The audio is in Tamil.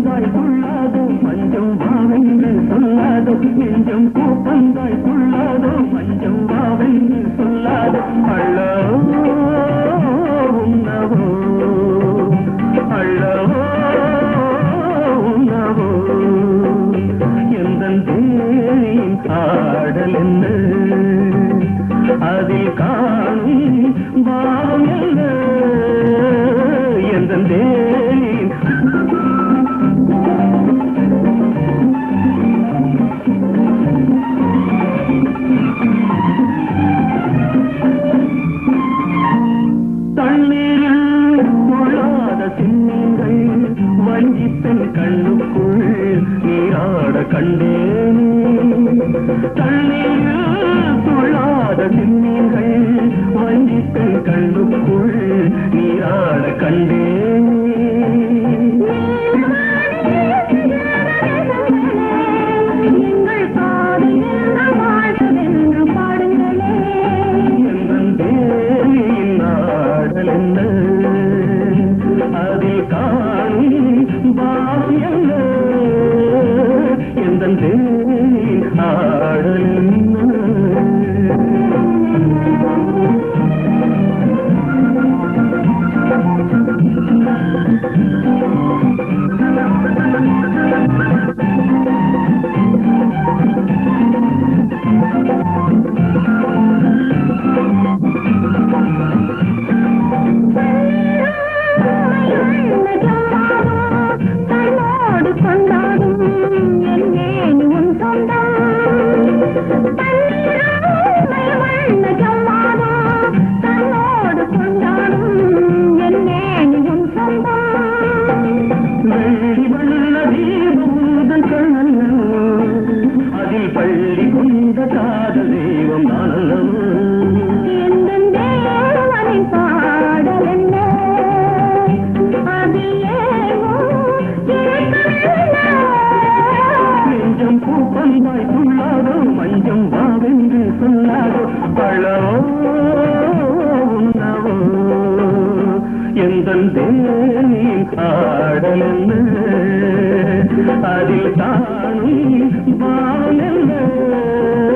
பூப்பந்தாய் துள்ளாதோ மஞ்சம் வாவென்று சொல்லாதோ நெஞ்சம் பூப்பந்தாய் துள்ளாதோ மஞ்சம் வாவென்று சொல்லாதோ அள்ளோ உண்ணவோ அள்ளவோ உண்ணவோ எந்தன் தேனின் ஆடல் என்ன அதில் காணும் பாவம் என்ன எந்தன் தேனின் தண்ணீரில் முழாத சின்னங்கள் வஞ்சித்தன் கண்ணுக்குள் நீராட கண்டேன் தண்ணீரில் துள்ளாத சின்னங்கள் வஞ்சித்தன் கண்ணுக்குள் நீராட கண்டேன் எங்கள் பாதையில் வாழ்வதென்று பாடுங்களே எந்தன் தேனியின் ஆடல் என்ன அதில் காணும் பாவம் என்ன எந்தன் தேனின் ஆடல் என்ன தன்னோடு கொண்டாடும் என்னே உன் சொந்தம் வண்ண ஜம்மாதோ தன்னோடு கொண்டாடும் என்னே உன் சொந்தம் வெள்ளி வண்ண தீபூதன் கண்ணல்லோ அதில் பள்ளி கொண்ட காதல் தெய்வம் நானல்லவோ எந்தன் தேவனின் பாடல் என்ன அதில் ஏவோ இறைக்கமென்ன நெஞ்சம் பூப்பந்தாய் துள்ளாதோ மஞ்சம் வாவென்று சொல்லாதோ பழவோ உண்ணவோ எந்தன் தேனின் ஆடல் என்ன அதில் தானும் பாவம் என்ன